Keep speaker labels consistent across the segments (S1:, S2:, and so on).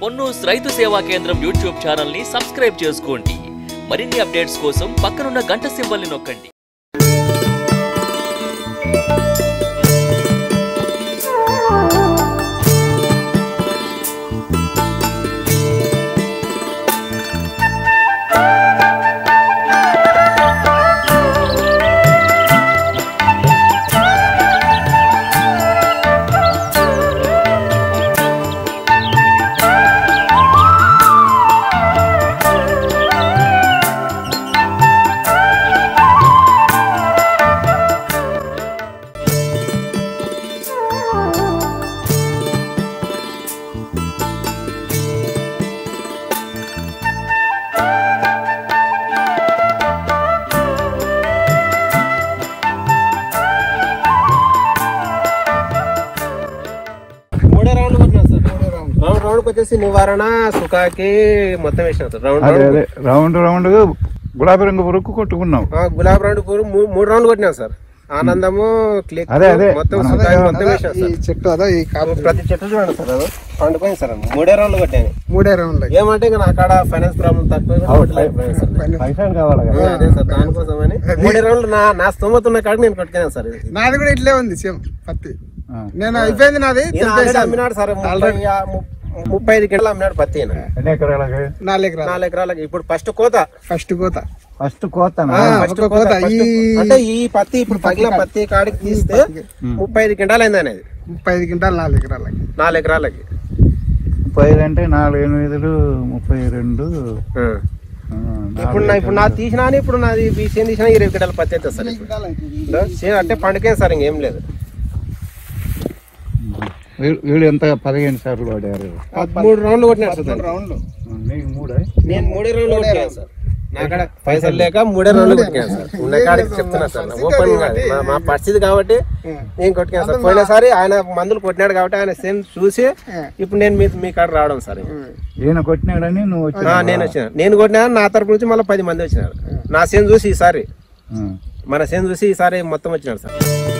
S1: పొన్నూస్ రైతు సేవా కేంద్రం యూట్యూబ్ ఛానల్ ని సబ్స్క్రైబ్ చేసుకోండి మరిన్ని అప్డేట్స్ కోసం పక్కనున్న గంట సింబల్ ని నొక్కండి
S2: మూడే రౌండ్ కొట్టినా సార్ రౌండ్ రౌండ్ వచ్చేసి నివారణ సుఖాకి మొత్తం వేసిన సార్ రౌండ్
S3: అదే
S2: రౌండ్
S3: అదే రౌండ్ రౌండ్ గులాబీ రంగు పురుగు కొట్టుకున్నాం
S2: ఆ, గులాబీ రౌండ్ కూర మూ- మూడు రౌండ్లు కొట్టినా సార్ ఆనందము క్లిక్
S3: అదే, అదే.
S2: మొత్తం
S3: మనం
S2: సుఖాకి
S3: అదే,
S2: మొత్తం వేసిన
S4: ఈ
S2: సార్
S4: చెట్టు అదా ఈ కాపు
S2: ప్రతి చెట్టు చూడండి సార్ అది పండుపోయింది సార్ అది. మూడే రౌండ్లు కొట్టాను
S4: మూడే రౌండ్లు
S2: ఏమంటే ఇంకా నా కాడ ఫైనాన్స్ ప్రాబ్లం తక్కువ కూడా కొట్టలేకపోయాను సార్.
S3: పైసలు కావాలి
S2: ఆ, అదే సార్ దానికోసం అని మూడే రౌండ్లు నా నా స్తోమత ఉన్న కాడ నేను కొట్టుకున్నాను సార్ ఇది.
S4: నాది కూడా ఇట్లే ఉంది సేమ్ పత్తి
S3: ఆ.
S4: నేను అయిపోయింది నాది
S2: ఈయన ఆల్రెడీ అమ్మినాడు సార్ ముప్పై ఆ, ము- ముప్పై ఐదు కింటలు అమ్మినాడు పత్తి ఈయన.
S3: ఎన్ని ఎకరాలకి
S4: నాలుగు ఎకరాలు
S2: నాలుగు ఎకరాలకి ఇప్పుడు ఫస్ట్ కోత
S4: ఫస్ట్ కోత
S3: ఫస్ట్ కోతనా
S4: ఆ,
S2: ఫస్ట్
S4: ఒక కోత
S2: ఫస్ట్
S4: ఈ
S2: అంటే ఈ పత్తి ఇప్పుడు పగిలిన పత్తి కాడికి తీస్తే ముప్పై ఐదు క్వింటాలు అయింది అనేది
S4: ముప్పై ఐదు క్వింటాలు నాలుగు ఎకరాలకి
S2: నాలుగు ఎకరాలకి
S3: ముప్పై ఐదు అంటే నాలుగు ఎనిమిదిలు ముప్పై రెండు
S2: ఆ.
S3: ఆ,
S2: ఇప్పుడు నా ఇప్పుడు నా తీసినా అని ఇప్పుడు నాది ఈ చేను తీసినా ఇరవై క్వింటాల పత్తి అవుతుంది సార్ ఇప్పుడు. ఇదో చేను అంటే పండుగే సార్ ఇంకేం లేదు
S3: వీ- వీడు ఎంత పదిహేను సార్లు పడారు
S2: మూడు రౌండ్లు కొట్టినాడు సార్ దాన్ని.
S4: రౌండ్లు
S3: నీకు మూడే
S2: నేను మూడే రౌండ్లు కొట్టాను సార్ నా కాడ పైసలు లేక మూడే రౌండ్లు కొట్టాను సార్ ఉన్న కాడికి చెప్తున్నా సార్ ఓపెన్ గా మా పరిస్థితి కాబట్టి నేను కొట్టుకాను సార్ పోయినసారి ఆయన మందులు కొట్టినాడు కాబట్టి ఆయన సేమ్ చూసి ఇప్పుడు నేను మీ మీ కాడ రావడం సార్
S3: ఈయన కొట్టినాడని నువ్వు వచ్చి
S2: ఆ, నేను వచ్చిన నేను కొట్టినా నా తరపు నుంచి మళ్ళీ పది మంది వచ్చినారు నా సేను చూసి ఈసారి మన సేను చూసి ఈసారి మొత్తం వచ్చినాడు సార్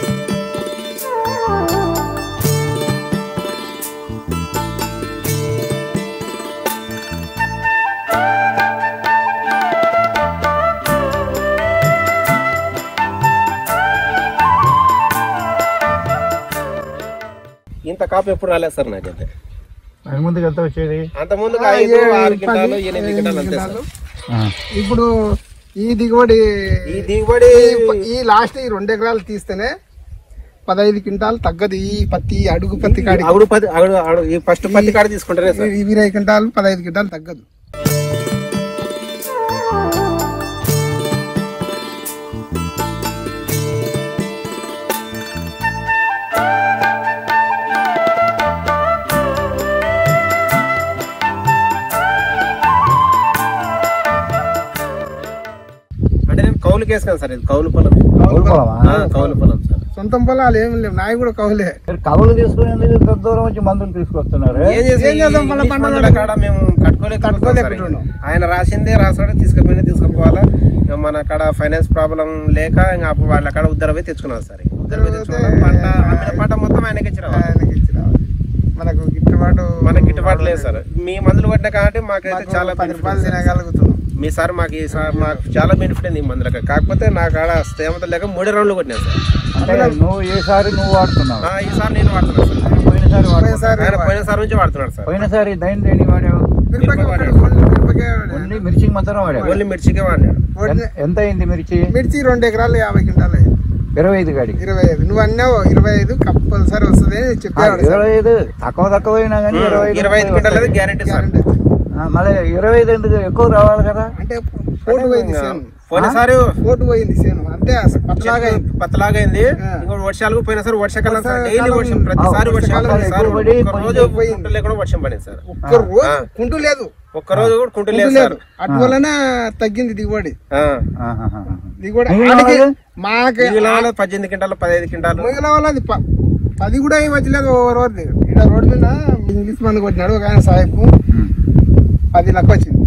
S2: ఇంత కాపు ఎప్పుడు రాలేదు సార్ నాకైతే
S3: ఆయన ముందుకు ఎంత వచ్చేది
S2: అంత ముందు ఐదు ఆరు గింటాలు ఎనిమిది గింటాలు అంతే సార్
S3: ఆ,
S4: ఇప్పుడు ఈ దిగుబడి
S2: ఈ దిగుబడి
S4: ఈ- ఈ లాస్ట్ ఈ రెండు ఎకరాలు తీస్తేనే పదహైదు క్వింటాలు తగ్గదు ఈ పత్తి ఈ అడుగు పత్తి కాడి
S2: అగుడు పది అగుడు అగుడు ఈ ఫస్ట్ పత్తి కాడ తీసుకుంటారే సార్
S4: ఈ ఇరవై క్వింటాలు పదహైదు క్వింటాలు తగ్గదు
S2: అంటే నేను కౌలుకి వేసుకాను సార్ ఇది కౌలు పొలం
S3: కోలుకోవాలా?
S2: ఆ, కౌలు పొలం సార్
S4: సొంతం పొలాలు ఏమి లేవు నాయి కూడా కౌలే
S3: మీరు కవులు తీసుకునేందుకు ఇంత దూరం వచ్చి మందులు తీసుకొస్తున్నారు
S2: ఏం చేసి
S4: ఏం చేద్దాం మళ్ళా
S2: ఈ
S4: పంటలు
S2: మందుల కాడ మేము కట్టుకోలేక
S4: కట్టుకోలేకపోతున్నాం.
S2: ఆయన రాసిందే రాసాడు తీసుకుపోయినా తీసుకుపోవాలా ఇక మన కాడ ఫైనాన్స్ ప్రాబ్లం లేక ఇంకా అప్పుడు వాళ్ళ కాడ ఉద్దరవే తెచ్చుకున్నాం సార్ ఉద్దరవే తెచ్చుకున్నాం పంట అమ్మిన పంట మొత్తం ఆయనకి ఇచ్చిన
S4: ఆయనకి ఇచ్చి రావాలి. మనకు గిట్టుబాటు
S2: మనకి గిట్టుబాటు లేదు సార్ మీ మందులు కొట్టిన కాబట్టి మాకైతే
S4: మాకు
S2: చాలా
S4: పది
S2: benefit
S4: రూపాయలు
S2: ఉంది సార్.
S4: తినగలుగుతున్నాం
S2: మీ సార్ మాకు ఈ సార్ మాకు చాలా బెనిఫిట్ ఉంది ఈ మందులకి కాకపోతే నా కాడ స్తేమత లేక మూడే రౌండ్లు కొట్టినా సార్
S3: అంటే నువ్వు ఈసారి నువ్వు వాడుతున్నావు
S2: ఆ, ఈసారి నేను వాడుతున్నాను సార్
S3: పోయినసారి వాడుతున్నావు.
S4: పోయినసారి
S2: ఆయన పోయినసారి నుంచి వాడుతున్నాడు సార్
S3: పోయినసారి దైన్ దేని వాడావు
S4: మిరపకాయ
S2: వాడాడు.
S4: మిరపకాయ వాడాడు.
S3: ఓన్లీ మిర్చికి మాత్రం వాడావు
S2: ఓన్లీ మిర్చికే వాడినాడు
S4: వాడిన-
S3: ఎంత- ఎంత అయింది మిర్చి
S4: మిర్చి రెండు ఎకరాలు యాభై క్వింటాలు అయ్యింది.
S3: ఇరవై ఐదు గాడికి
S4: ఇరవై ఐదు నువ్వు అన్నావు ఇరవై ఐదు కంపల్సరీ వస్తుంది అని చెప్పాడు సార్.
S3: ఇరవై ఐదు తక్కువ తక్కువ అయినా కానీ ఇరవై ఐదు
S2: ఇరవై ఐదు క్వింటాల్ అయితే గ్యారెంటీ సార్
S4: గ్యారెంటీ.
S3: ఆ, మళ్ళీ ఇరవై ఐదు ఎందుకు ఎక్కువ రావాలి కదా
S4: అంటే పోటు పోయింది సేను
S2: పోయినసారి
S4: పోటు పోయింది సేను అంటే అసలు పచ్చలాగా అయింది
S2: పత్తలాగా అయింది
S4: ఆ.
S2: ఇంకోటి వర్షాలకు పోయినసారి వర్షాకాలం సార్
S4: వర్షాకాలం
S2: డైలీ వర్షం ప్రతిసారి
S3: ఆ,
S2: వర్షం
S3: వర్షాకాలం
S2: ప్రతిసారి
S3: ఎక్కువ పడి
S2: ఒక్క రోజు కుంటు లేకుండా వర్షం పడింది సార్
S4: ఒక్క రోజు
S2: ఆ.
S4: కుంటు లేదు
S2: ఒక్క రోజు కూడా కుంటు
S4: కుంటు
S2: లేదు సార్
S4: లేదు అటు వలన తగ్గింది దిగుబడి
S2: ఆ.
S3: ఆహాహా.
S4: దిగుబడి
S3: మిగిలిన
S4: ఆడికి
S3: వాళ్ళు?
S4: మాకు
S2: మిగిలిన వాళ్ళు పద్దెనిమిది క్వింటాలు పదహైదు క్వింటాలు
S4: మిగిలిన వాళ్ళది ప- పది కూడా ఏం వచ్చలేదు ఓ రోజు ఇక్కడ రోడ్డు మీద ఇంగ్లీష్ మంది కొట్టినాడు ఒక ఆయన సాహెబ్
S3: ఉమ్.
S4: పది లెక్క వచ్చింది రెండు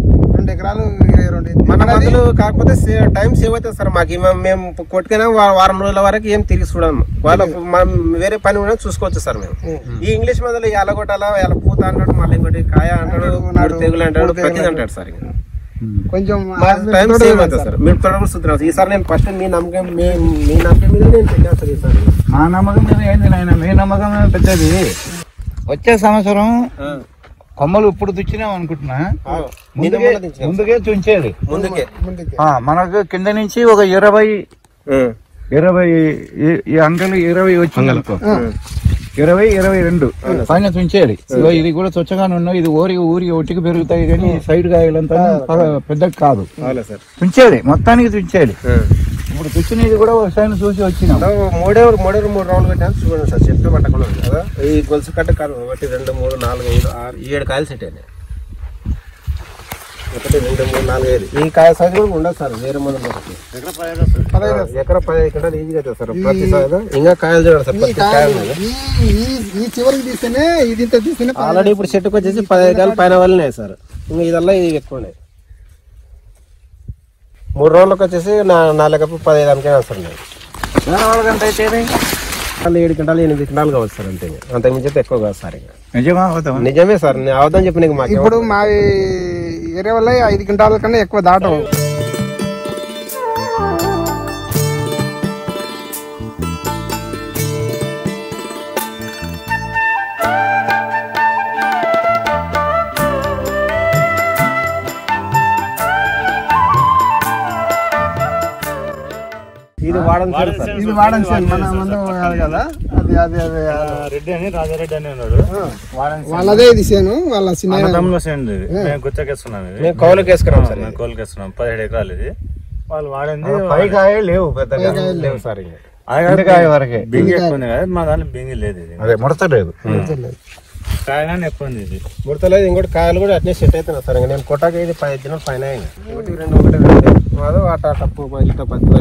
S4: రెండు ఎకరాలు ఇరవై రెండు
S2: మన మందులు కాకపోతే సే- టైం సేవ్ అవుతుంది సార్ మాకు ఇవి మేము కొట్టుకునే వా- వారం రోజుల వరకు ఏం తిరిగి చూడము వాళ్ళ మనం వేరే పని కూడా చూసుకోవచ్చు సార్ మేము ఈ ఇంగ్లీష్ మందులు ఎలా కొట్టాలా ఎలా పూత అంటాడు మళ్ళీ ఇంకోటి కాయ అంటాడు మూడు తెగులు అంటాడు ప్రతిది అంటాడు సార్ ఇక.
S4: కొంచెం
S2: మా టైం సేవ్ అవుతుంది సార్ మీరు త్వరగా సుతున్నారు ఈసారి నేను ఫస్ట్ మీ నమ్మకం మీ మీ నమ్మకం మీద నేను పెట్టాను సార్ ఈసారి
S3: మా నమ్మకం మీద ఏంది నాయన మీ నమ్మకం మీద పెద్దది వచ్చే సంవత్సరం కొమ్మలు ఇప్పుడు తుచ్చినాం అనుకుంటున్నా
S2: ఆ, నిన్న
S3: ముందుకే
S2: మొన్న తెచ్చినాం.
S3: ముందుకే తుంచేది
S2: ముందుకే
S4: ముందుకి
S3: ఆ, మనకు కింద నుంచి ఒక ఇరవై
S2: ఉం.
S3: ఇరవై ఈ- ఈ అంగలు ఇరవై వచ్చింది అనుకో ఇరవై ఇరవై రెండు పైన తుంచేది ఇగో ఇది కూడా స్వచ్ఛగానే ఉన్నాయి ఇది ఊరి ఊరికి ఒట్టికి పెరుగుతాయి కానీ సైడ్ కాయలంతా పెద్దగా కాదు
S2: అవునా సార్
S3: తుంచేది మొత్తానికి తుంచేది
S2: ఉం.
S3: ఇప్పుడు తుచ్చినది కూడా ఒకసారి చూసి వచ్చినాం
S2: సో మూడే మూడే మూడు రౌండ్లు పెట్టాను చూడండి సార్ చెట్టు పట్టకుండా ఉంది కదా ఈ గొలుసు కట్ట కాదు ఒకటి రెండు మూడు నాలుగు ఐదు ఆరు ఏడు కాయలు సెట్ అయినాయి ఒకటి రెండు మూడు నాలుగు ఐదు ఈ కాయ సైజు కూడా ఉండదు సార్ వేరే మంది ఒకటి ఎకర పదిహేను కింటాలు ఈజీగా అవుతుంది సార్ ప్రతి సైజు ఇంకా కాయలు చూడండి సార్
S4: ఈ
S2: ప్రతి కాయ
S4: కాయలు
S2: ఉన్నది.
S4: ఈ ఈ- ఈ చివరికి తీస్తేనే ఇది ఇంత తీస్తేనే పది-
S2: ఆల్రెడీ ఇప్పుడు చెట్టుకు వచ్చేసి పదిహేను కాయలు పైన వాళ్ళనే సార్ ఇంకా ఇదల్లా ఇది ఎక్కువ ఉన్నాయి మూడు రోజులకు వచ్చేసి నా నాలుగు పదిహేను అనుకే వస్తారు
S3: వాళ్ళకంటే అయితేనే
S2: వాళ్ళు ఏడు కింటాలు ఎనిమిది కింటాలు కావచ్చు సార్ అంతే ఇంకా. అంతకు మించి అయితే ఎక్కువ కాదు సార్ ఇంకా
S3: నిజమా అవుతామా
S2: నిజమే సార్ నేను అవద్దని చెప్పి నీకు మాకు
S4: ఇప్పుడు మా ఏరియా వల్ల ఐదు క్వింటాల కన్నా ఎక్కువ దాటవు
S2: ఇది వాడని సార్ సార్
S4: ఇది వాడని సార్ మన మందం కాదు కదా అది అది అది
S5: రెడ్డి అని రాజారెడ్డి అని ఉన్నాడు
S4: వాళ్ళదే ఇది సేను వాళ్ళ చిన్న
S5: అన్నదమ్ముల సేంది ఇది మేము గుచ్చకేస్తున్నాం ఇది
S2: మేము కౌలుకి వేసుకున్నాం సార్
S5: మేము కోలుకేస్తున్నాం పదిహేడు ఎకరాలు ఇది వాళ్ళు వాడింది
S3: పై కాయ లేవు పెద్దగా
S2: లేవు సార్ ఇంకా
S3: కింద కాయ వరకే
S5: బింగి ఎక్కువ ఉంది కదా మా దాంట్లో బింగి లేదు ఇది
S3: అదే ముడత లేదు
S5: కాయగానే ఎక్కువ ఉంది ఇది
S2: ముడతలేదు ఇంకోటి కాయలు కూడా అట్నే సెట్ అవుతున్నాయి సార్ ఇంకా నేను కొట్టాక ఇది పది దినాలు పైన ఇంకా. ఒకటి రెండు ఒకటి రెండు అదో అట తప్పు ఇట పది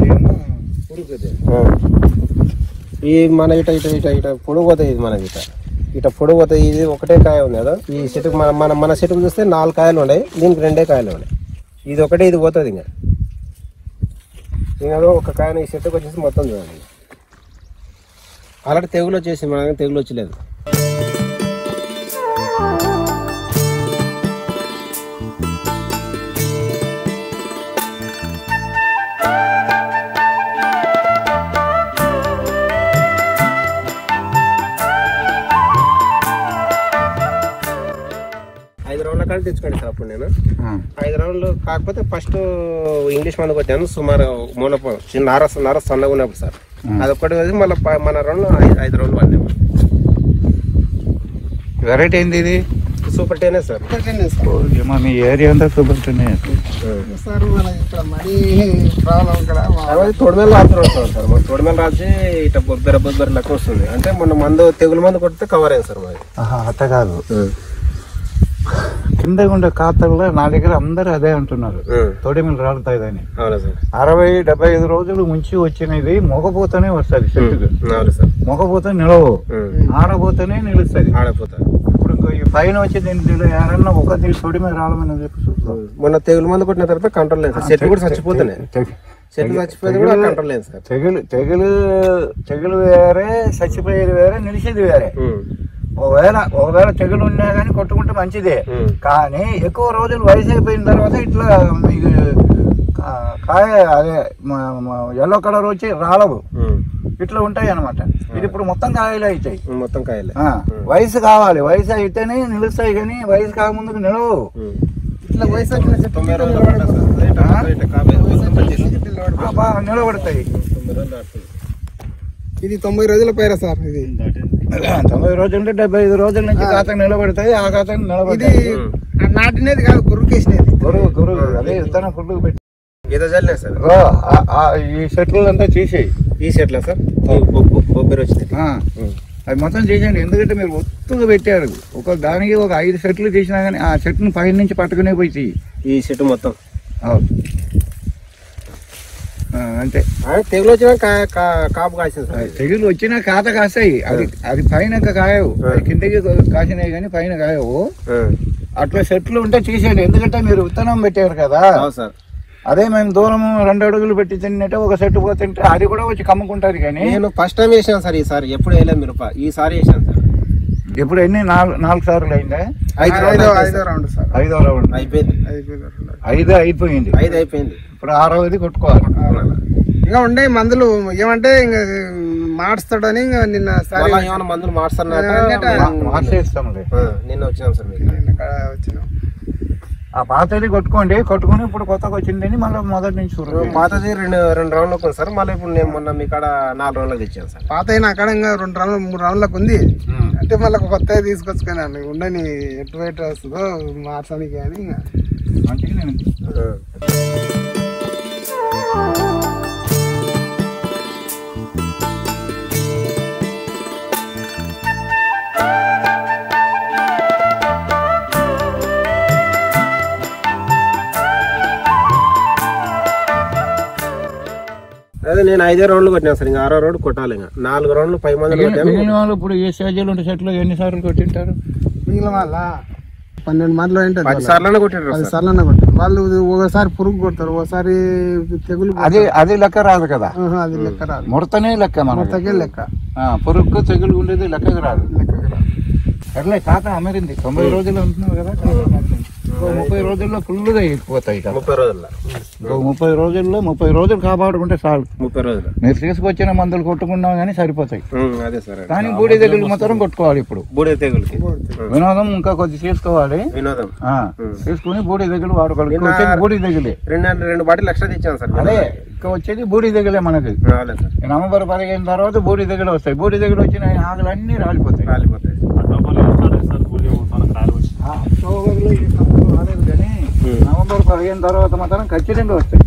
S2: ఆ. ఈ మన ఇట ఇట ఇట ఇట పొడుగు పోతాయి ఇది మనకి ఇట ఇట పొడుగు పోతాయి ఇది ఒకటే కాయ ఉంది కదా ఈ చెట్టుకు మన మన మన చెట్టుకు చూస్తే నాలుగు కాయలు ఉన్నాయి దీనికి రెండే కాయలు ఉన్నాయి ఇది ఒకటే ఇది పోతుంది ఇంకా ఇంకా అదో ఒక కాయన ఈ చెట్టుకు వచ్చేసి మొత్తం చూడండి ఆల్రెడీ తెగులు వచ్చేసి మనకి తెగులు వచ్చలేదు ఐదు రౌండ్ల కాడ తెచ్చుకోండి సార్ అప్పుడు నేను ఐదు రౌండ్లు కాకపోతే ఫస్ట్ ఇంగ్లీష్ మందు కొట్టాను సుమారు మూలపం చిన్న నార నార సన్నగా ఉన్నప్పుడు సార్ అదొక్కటి వచ్చి మళ్ళీ ప- మన రౌండ్లో ఐ- ఐదు రౌండ్లు పడ్డాము
S3: వెరైటీ ఏంది ఇది
S2: సూపర్ టెనే సార్
S3: ఏమో మీ ఏరియా అంతా చూపెట్టునే
S4: సార్ మన ఇక్కడ మరీ ప్రాబ్లం ఇక్కడ మా-
S2: తర్వాత తొడిమేల రాత్రి వస్తుంది సార్ మన తొడిమేల రాత్రి ఇట్లా బొబ్బెర బొబ్బెర లెక్క వస్తుంది అంటే మొన్న మందు తెగులు మందు కొడితే కవర్ అయింది సార్ మాది
S3: అట్ట కాదు కింద ఉండే ఖాతాల్లో నా దగ్గర అందరూ అదే అంటున్నారు తొడిమిలు రాలుతాయిదని
S2: అవునా సార్
S3: అరవై డెబ్బై ఐదు రోజులు ముంచి వచ్చినది మొగపోతేనే వస్తుంది చెట్టుకు
S2: అవును సార్
S3: మొగపోతే నిలవు ఆడపోతేనే నిలుస్తుంది
S2: ఆడపోతారు
S3: ఇప్పుడు ఇంకో ఈ పైన వచ్చి దీంట్లో ఎవరన్నా ఒక తొడిమి రాలమని చెప్పి చూస్తాం
S2: మొన్న తెగులు మందు కొట్టిన తర్వాత కంట్రోల్ లేదు సార్ చెట్లు కూడా చచ్చిపోతున్నాయి చెట్లు చచ్చిపోతే కూడా కంట్రోల్ లేదు సార్
S3: తెగులు తెగులు తెగులు వేరే చచ్చిపోయేది వేరే నిలిచేది వేరే
S2: ఉమ్.
S3: ఒకవేళ ఒకవేళ తెగులు ఉన్నా కానీ కొట్టుకుంటే మంచిదే
S2: ఉమ్.
S3: కానీ ఎక్కువ రోజులు వయసు అయిపోయిన తర్వాత ఇట్లా మీకు కా- కాయ అదే ఎల్లో కలర్ వచ్చి రాలవు
S2: ఉమ్.
S3: ఇట్లా ఉంటాయి అనమాట ఇది ఇప్పుడు మొత్తం కాయలు అవుతాయి
S2: మొత్తం కాయలే
S3: ఆ, వయసు కావాలి వయసు అయితేనే నిలుస్తాయి కానీ వయసు కాకముందుకు నిలవు
S2: ఉమ్.
S4: ఇట్లా వయసు వచ్చిన చెట్టు
S2: తొంభై రోజులు పడ్డా సార్. అదే ఇట్లా ఇట్లా కాపీ వచ్చేసి
S3: ఆ, బాగా నిలబడతాయి
S2: తొంభై రోజులు దాటుతుంది.
S4: ఇది తొంభై రోజుల పైర సార్ ఇది
S3: తొంభై రోజులు అంటే డెబ్బై ఐదు రోజుల నుంచి ఖాతాకు నిలబడతాయి ఆ ఖాతాకు
S4: ఇది
S3: నిలబడతాయి
S4: నాటినది కాదు గురుకేసినది
S3: గురువు గురువు అదే విత్తనం ఫుడ్ పెట్టి
S2: గీత జల్లే సార్
S3: ఓ, ఆ- ఆ ఈ సెట్లు అంతా తీసేయి
S2: ఈ సెట్లా సార్ బొబ్బరి వచ్చింది
S3: ఆ, అవి మొత్తం చేసేయండి ఎందుకంటే మీరు ఒత్తుగా పెట్టారు ఒక దానికి ఒక ఐదు సెట్లు తీసినా కానీ ఆ చెట్టును పైన నుంచి పట్టుకునే పోయి తీయి.
S2: ఈ చెట్టు మొత్తం
S3: అవును. ఆ, అంతే
S2: ఆయన తెగులు వచ్చినా కా- కా- కాపు కాసింది సార్ ఇది.
S3: తెగులు వచ్చినా కాత కాస్తాయి అది అది పైన ఇంకా కాయవు అది కిందకి కాసినాయి కానీ పైన కాయవు
S2: ఆ.
S3: అట్లా చెట్లు ఉంటే తీసేయండి ఎందుకంటే మీరు విత్తనం పెట్టారు కదా
S2: అవును సార్
S3: అదే మేము దూరం రెండు అడుగులు పెట్టి తిన్నట్టే ఒక చెట్టు పోతుంటే అది కూడా వచ్చి కమ్ముకుంటారు కానీ
S2: నేను ఫస్ట్ టైం వేసాను సార్ ఈసారి ఎప్పుడు వేయలేదు మిరప ఈసారి వేసాను సార్
S3: ఇప్పుడు ఎన్ని నాలుగు నాలుగు సార్లు అయిందా
S2: ఐదు
S4: ఐదో
S2: రౌండ్లు
S4: ఐదో రౌండ్ సార్
S3: ఐదో రౌండ్
S2: అయిపోయింది
S4: అయిపోయింది round.
S3: ఐదు అయిపోయింది
S2: ఐదు అయిపోయింది
S3: ఇప్పుడు ఆరవది కొట్టుకోవాలి
S4: ఇంకా ఉండే మందులు ఏమంటే ఇంకా మార్చుతాడని ఇంకా నిన్న సరే
S2: మళ్ళా ఏమైనా మందులు మార్చుతున్నట్ట
S4: అన్నట్టు
S3: మార్చేస్తాంలే
S2: నిన్న వచ్చినాం సార్ మీకు
S4: ఇక్కడ వచ్చినాం
S3: ఆ పాతది కొట్టుకోండి కొట్టుకొని ఇప్పుడు కొత్తగా వచ్చిందని మళ్ళీ మొదటి నుంచి చూడండి
S2: పాతది రెండు రెండు రౌండ్లకు ఉంది సార్ మళ్ళీ ఇప్పుడు నేను మొన్న మీ కాడ నాలుగు రౌండ్లకు తెచ్చాను సార్
S4: పాత అయినా అక్కడ ఇంకా రెండు రౌండ్లు మూడు రౌండ్లకు ఉంది అంటే మళ్ళీ కొత్తగా తీసుకొచ్చుకున్నాను ఉండని ఎటు బయట వస్తుందో మార్చడానికి కానీ ఇంకా
S3: అందుకే నేను
S2: అదే నేను ఐదే రౌండ్లు కొట్టినాను సార్ ఇంకా ఆరో రౌండ్ కొట్టాలి ఇంకా నాలుగు రౌండ్లు పై మంది కొట్టాము
S3: మిగిలిన వాళ్ళు ఇప్పుడు ఏ స్టేజ్లో ఉంటే చెట్లు ఎన్నిసార్లు కొట్టింటారు
S4: మిగిలిన వాళ్ళ పన్నెండు మందిలో ఏంటది
S2: పది సార్లు కొట్టారు
S4: పది
S2: సార్
S4: సార్లు అన్న కొట్టారు వాళ్ళు ఒకసారి పురుగు కొడతారు ఒకసారి తెగులు కొడతారు.
S3: అది అది లెక్క రాదు కదా
S4: ఆహా, అది లెక్క రాదు
S3: ముడతనే లెక్క మన
S4: మొత్తకే లెక్క
S3: పొరుగు తెగులు ఉండేది లెక్కకు రాదు
S4: లెక్కకి రాదు
S3: సర్లే ఖాతా అమరింది తొంభై రోజులు ఉంటున్నావు కదా ఖాతా అమరింది. ఇంకో ముప్పై రోజుల్లో ఫుల్గా ఎక్కిపోతాయి కదా
S2: ముప్పై రోజుల్లో
S3: ఇంకో ముప్పై రోజుల్లో ముప్పై రోజులు కాపాడుకుంటే చాలు
S2: ముప్పై రోజులు
S3: మీరు తీసుకొచ్చిన మందులు కొట్టుకున్నా కానీ సరిపోతాయి
S2: ఉమ్, అదే సార్
S3: కానీ బూడి దగ్గర మాత్రం కొట్టుకోవాలి ఇప్పుడు
S2: బూడిద తెగులకి
S3: వినోదం ఇంకా కొద్ది తీసుకోవాలి
S2: వినోదం
S3: ఆ, తీసుకుని బూడి దగ్గర వాడుకోవాలి ఇంకా వచ్చేది బూడి దగ్గరే
S2: రెండు రెండు బాటిల్ ఎక్స్ట్రా తెచ్చాను సార్
S3: అదే ఇంకా వచ్చేది బూడి దగ్గరే మనకి
S2: రాలేదు సార్
S3: ఈ నవంబర్ పదిహేను తర్వాత బూడి దగ్గర వస్తాయి బూడి దగ్గర వచ్చిన ఆకులన్నీ రాలిపోతాయి
S2: రాలిపోతాయి
S3: ఆ, అక్టోబర్లో ఈ సంవత్సరం రాలేదు కానీ నవంబర్ పదిహేను తర్వాత మాత్రం ఖచ్చితంగా వస్తాయి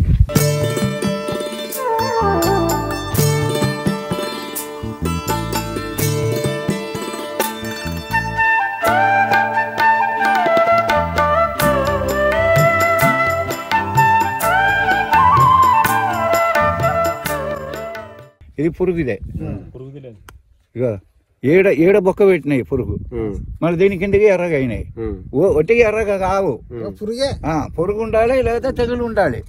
S3: ఇది పురుగుదే ఇక ఏడ ఏడ బొక్క పెట్టినాయి పురుగు
S2: ఉమ్,
S3: మరి దీని కిందకి ఎర్రగా అయినాయి
S2: ఉమ్.
S3: ఓ ఒట్టిగా ఎర్రగా కావు
S4: పురుగే
S3: ఆ, పురుగు ఉండాలి లేదా తెగులు ఉండాలి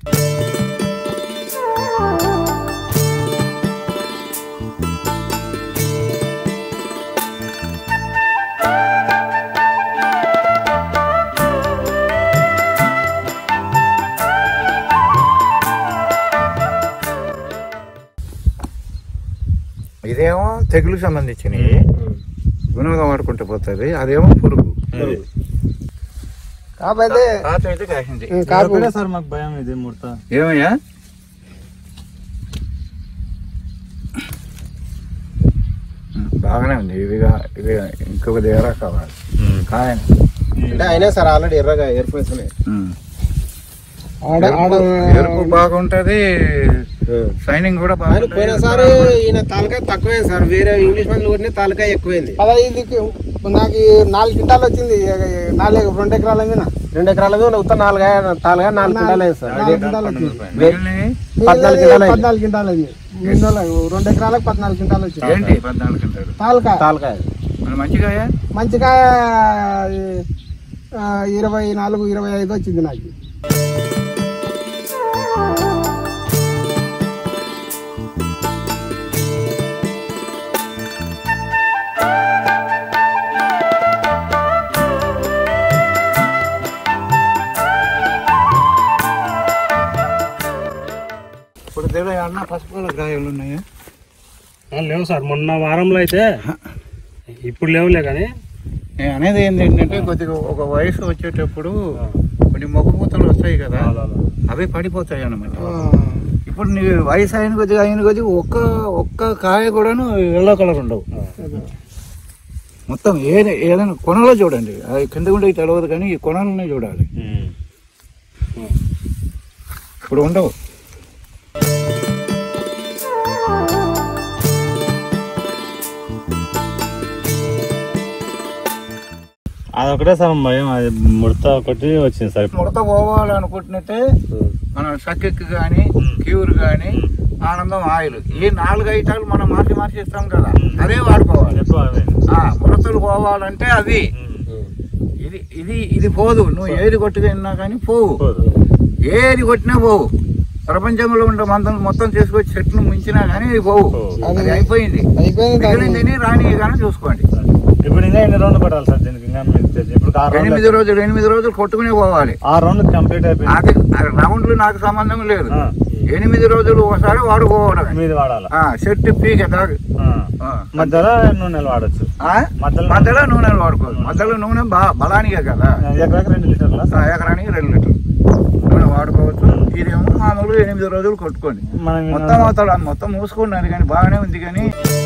S3: ఇదేమో తెగులు సంబంధించినవి వినోదం ఆడుకుంటూ పోతుంది అదేమో పురుగు
S4: కాకపోతే
S3: కాత అయితే కాసింది
S4: కాపు
S5: సార్ మాకు భయం ఇది ముడత
S3: ఏమయ్యా బాగానే ఉంది ఇదిగా ఇది ఇంకొక దగ్గర కావాలి కాయ
S2: అంటే అయినా సార్ ఆల్రెడీ ఎర్రగా ఏర్పడుతున్నాయి
S4: ఆడ ఆడ
S3: ఎరుపు బాగుంటది షైనింగ్ కూడా
S2: ఆయన
S3: బాగుంటది
S2: పోయినసారి ఈయన తాలకాయ తక్కువే సార్ వేరే ఇంగ్లీష్ మందులు కొట్టిన తాలకాయ ఎక్కువైంది
S4: పదహైదుకి నాకు ఈ నాలుగు క్వింటాలు వచ్చింది నాలుగు రెండు ఎకరాల మీద
S2: రెండు ఎకరాల మీద ఉత్త నాలుగు తాలకాయ నాలుగు కింటాలు అయింది సార్
S4: నాలుగు క్వింటాలు వచ్చింది
S3: మిగిలినవి
S2: పద్నాలుగు క్వింటాలు అయింది.
S4: పద్నాలుగు క్వింటాలు అయింది రెండు నెలలు, రెండు ఎకరాలకు పద్నాలుగు క్వింటాలు వచ్చింది
S3: ఏంటి పద్నాలుగు గంటలు
S4: తాలకాయ
S2: తాలకాయ
S3: మరి మంచిగా
S4: మంచికాయ ఆ, ఇరవై నాలుగు ఇరవై ఐదు వచ్చింది నాకు
S3: ఇప్పుడు దగ్గర అన్న పసుపుల గాయాలు ఉన్నాయా
S5: లేవు సార్ మొన్న వారంలో అయితే ఇప్పుడు లేవులే కానీ
S3: నేను అనేది ఏంటంటే కొద్దిగా ఒక వయసు వచ్చేటప్పుడు కొన్ని మొక్క పూతలు వస్తాయి కదా అవి పడిపోతాయి అన్నమాట ఇప్పుడు నీ వయసు అయిన కొద్దిగా అయిన కొద్దిగా ఒక్క ఒక్క కాయ కూడాను ఎల్లో కలర్ ఉండవు మొత్తం ఏ ఏదైనా కొనలో చూడండి అది కింద ఉండే తెలియదు కానీ ఈ కొనలనే చూడాలి ఇప్పుడు ఉండవు
S5: అదొకటే సార్ భయం అది ముడత ఒకటి వచ్చింది సార్
S3: ముడత పోవాలనుకుంటున్నట్టే మనం సక్కెక్ కానీ క్యూర్ కానీ ఆనందం ఆయిల్ ఈ నాలుగు ఐటాలు మనం మార్చి మార్చి ఇస్తాం కదా అదే వాడుకోవాలి
S5: ఎక్కువ అవే
S3: ఆ, ముడతలు పోవాలంటే అవి ఇది ఇది ఇది పోదు నువ్వు ఏది కొట్టుకున్నా కానీ పోవు
S5: పోదు.
S3: ఏది కొట్టినా పోవు ప్రపంచంలో ఉండే మందం మొత్తం తీసుకొచ్చి చెట్లు ముంచినా కానీ ఇది పోవు
S5: పోవు.
S3: అది అయిపోయింది
S4: అయిపోయింది దాన్ని
S3: మిగిలిందని రాని కానీ చూసుకోండి
S5: ఇప్పుడు ఇంకా ఎన్ని రౌండ్లు పడాలి సార్ దీనికి ఇంకా మీకు తెలిసి. ఇప్పుడు ఆరు
S3: ఎనిమిది
S5: రౌండ్లు
S3: రోజులు ఎనిమిది రోజులు కొట్టుకునే పోవాలి
S5: ఆరు రౌండ్లు కంప్లీట్ అయిపోయింది
S3: నాకు రౌండ్లు నాకు సంబంధం లేదు
S5: ఆ.
S3: ఎనిమిది రోజులు ఒకసారి వాడుకోవడమే
S5: మీది వాడాలి
S3: ఆ, చెట్టు పీక దాకా
S5: ఆ.
S3: ఆ.
S5: మధ్యలో నూనెలు వాడచ్చు
S3: ఆ?
S5: మధ్యలో
S3: మధ్యలో నూనెలు వాడుకోవచ్చు మధ్యలో నూనె బా బలానికే కదా
S5: ఎకరాకి రెండు లీటర్ల
S3: ఆ, ఎకరానికి రెండు లీటర్లు నూనె వాడుకోవచ్చు ఇదేమో మామూలుగా ఎనిమిది రోజులు కొట్టుకోండి
S5: మనం
S3: మొత్తం అవుతాడు మొత్తం మూసుకున్నారు కానీ బాగానే ఉంది కానీ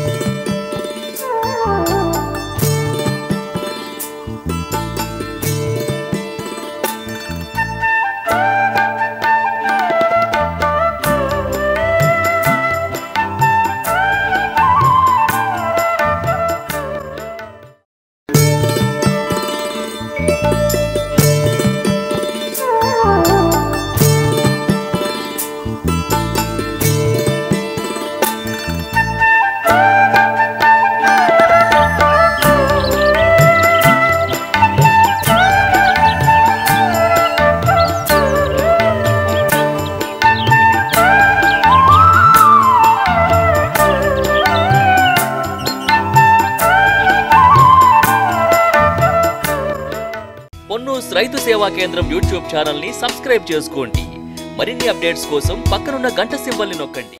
S1: పొన్నూస్ రైతు సేవా కేంద్రం యూట్యూబ్ ఛానల్ ని సబ్స్క్రైబ్ చేసుకోండి మరిన్ని అప్డేట్స్ కోసం పక్కనున్న గంట సింబల్ ని నొక్కండి